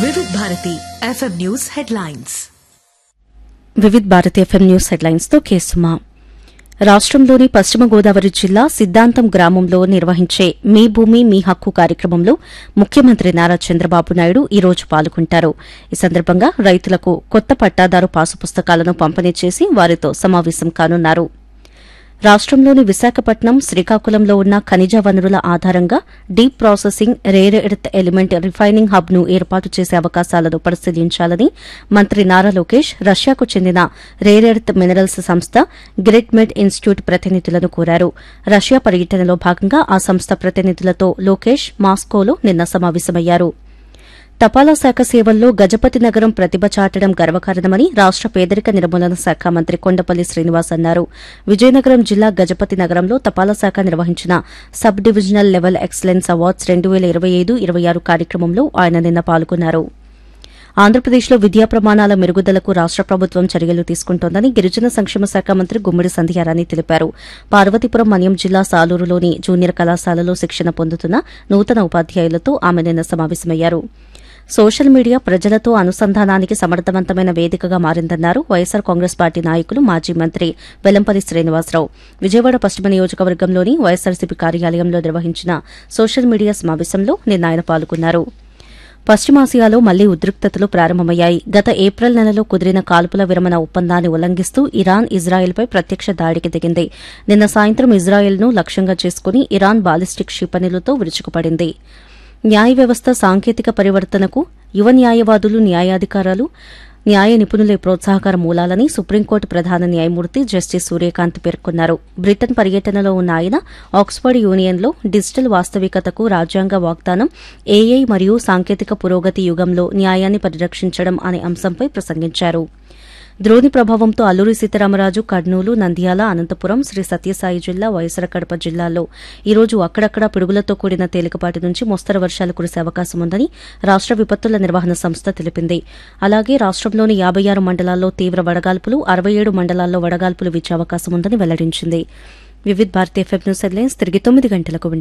వివిధ Bharati FM news headlines Vividh Bharati FM news headlines తో కేసుమా రాష్ట్రంలోని పశ్చిమ గోదావరి జిల్లా సిద్దాంతం గ్రామంలో నిర్వహించే మీ భూమి మీ హక్కు కార్యక్రమంలో ముఖ్యమంత్రి నారా చంద్రబాబు నాయుడు ఈ రోజు పాల్గొంటారు ఈ సందర్భంగా రైతులకు కొత్త పట్టాదారు పాసు పుస్తకాలను పంపిణీ చేసి వారితో సమావేశం కానున్నారు రాష్ట్రంలోని విశాఖపట్నం శ్రీకాకుళంలో ఉన్న ఖనిజ వనరుల ఆధారంగా deep processing rare earth element refining hub ను ఏర్పాటు చేసే అవకాశాలను పరిశీలించాలని మంత్రి నారా లోకేష్ రష్యాకు చెందిన రేర్ ఎర్త్ మినరల్స్ సంస్థ గ్రిడ్మెడ్ ఇన్స్టిట్యూట్ ప్రతినిధులను కోరారు రష్యా పర్యటనలో భాగంగా ఆ సంస్థ ప్రతినిధులతో లోకేష్ మాస్కోలో నిన్న సమావేశమయ్యారు తపాలా శాఖ సేవల్లో గజపతి నగరం ప్రతిభ చాటడం గర్వకారణమని రాష్ట పేదరిక నిర్మూలన శాఖ మంత్రి కొండపల్లి శ్రీనివాస్ అన్నారు విజయనగరం జిల్లా గజపతి నగరంలో తపాలా శాఖ నిర్వహించిన sub divisional level excellence awards రెండు వేల ఇరవై ఐదు ఇరవై ఆరు కార్యక్రమంలో ఆయన నిన్న పాల్గొన్నారు ఆంధ్రప్రదేశ్లో విద్యా ప్రమాణాల మెరుగుదలకు రాష్ట ప్రభుత్వం చర్యలు తీసుకుంటోందని గిరిజన సంక్షేమ శాఖ మంత్రి గుమ్మిడి సంధ్యారాణి తెలిపారు పార్వతీపురం మన్యం జిల్లా సాలూరులోని జూనియర్ కళాశాలలో శిక్షణ పొందుతున్న నూతన ఉపాధ్యాయులతో ఆమె నిన్న సమావేశమయ్యారు సోషల్ మీడియా ప్రజలతో అనుసంధానానికి సమర్థవంతమైన వేదికగా మారిందన్నారు వైఎస్సార్ కాంగ్రెస్ పార్టీ నాయకులు మాజీ మంత్రి వెల్లంపల్లి శ్రీనివాసరావు విజయవాడ పశ్చిమ నియోజకవర్గంలోని వైఎస్సార్సీపీ కార్యాలయంలో నిర్వహించిన సోషల్ మీడియా సమావేశంలో నిన్న ఆయన పాల్గొన్నారు పశ్చిమాసియాలో మళ్లీ ఉద్రిక్తతలు ప్రారంభమయ్యాయి గత ఏప్రిల్ నెలలో కుదిరిన కాల్పుల విరమణ ఒప్పందాన్ని ఉల్లంఘిస్తూ ఇరాన్ ఇజ్రాయెల్పై ప్రత్యక్ష దాడికి దిగింది నిన్న సాయంత్రం ఇజ్రాయెల్ను లక్ష్యంగా చేసుకుని ఇరాన్ బాలిస్టిక్ క్షిపణులతో విరుచుకుపడింది న్యాయ వ్యవస్థ సాంకేతిక పరివర్తనకు యువ న్యాయవాదులు న్యాయాధికారాలు న్యాయ నిపుణులే ప్రోత్సాహకర మూలాలని సుప్రీంకోర్టు ప్రధాన న్యాయమూర్తి జస్టిస్ సూర్యకాంత్ పేర్కొన్నారు బ్రిటన్ పర్యటనలో ఉన్న ఆయన ఆక్స్ఫర్డ్ యూనియన్లో డిజిటల్ వాస్తవికతకు రాజ్యాంగ వాగ్దానం ఏఐ మరియు సాంకేతిక పురోగతి యుగంలో న్యాయాన్ని పరిరక్షించడం అనే అంశంపై ప్రసంగించారు ద్రోణి ప్రభావంతో అల్లూరి సీతారామరాజు కర్నూలు నంద్యాల అనంతపురం శ్రీ సత్యసాయి జిల్లా వైఎస్సార్ కడప జిల్లాల్లో ఈ రోజు అక్కడక్కడ పిడుగులతో కూడిన తేలికపాటి నుంచి మోస్తరు వర్షాలు కురిసే అవకాశం ఉందని రాష్ట విపత్తుల నిర్వహణ సంస్థ తెలిపింది అలాగే రాష్టంలోని యాబై ఆరు మండలాల్లో తీవ్ర వడగాల్పులు అరవై ఏడు మండలాల్లో వడగాల్పులు వీచే అవకాశం ఉందని వెల్లడించింది Vividh Bharati FM news headlines తిరిగి తొమ్మిది గంటలకు